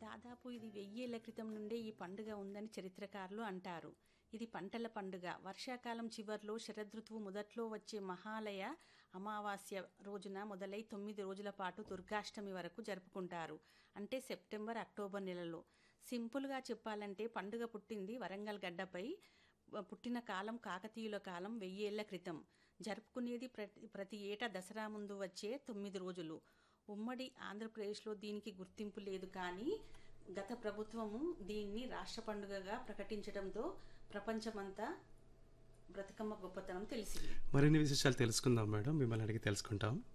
దాదాపు ఇది వెయ్యేళ్ల క్రితం నుండే ఈ పండుగ ఉందని చరిత్రకారులు అంటారు ఇది పంటల పండుగ వర్షాకాలం చివర్లో శరదృతువు మొదట్లో వచ్చే మహాలయ అమావాస్య రోజున మొదలై తొమ్మిది రోజుల పాటు దుర్గాష్టమి వరకు జరుపుకుంటారు అంటే సెప్టెంబర్ అక్టోబర్ నెలలో సింపుల్గా చెప్పాలంటే పండుగ పుట్టింది వరంగల్ గడ్డపై పుట్టిన కాలం కాకతీయుల కాలం వెయ్యేళ్ల క్రితం జరుపుకునేది ప్రతి ప్రతి ఏటా దసరా ముందు వచ్చే తొమ్మిది రోజులు ఉమ్మడి ఆంధ్రప్రదేశ్లో దీనికి గుర్తింపు లేదు కానీ గత ప్రభుత్వము దీన్ని రాష్ట్ర పండుగగా ప్రకటించడంతో ప్రపంచమంతా బ్రతుకమ్మ గొప్పతనం తెలిసింది మరిన్ని విశేషాలు తెలుసుకుందాం మేడం మిమ్మల్ని అడిగి తెలుసుకుంటాం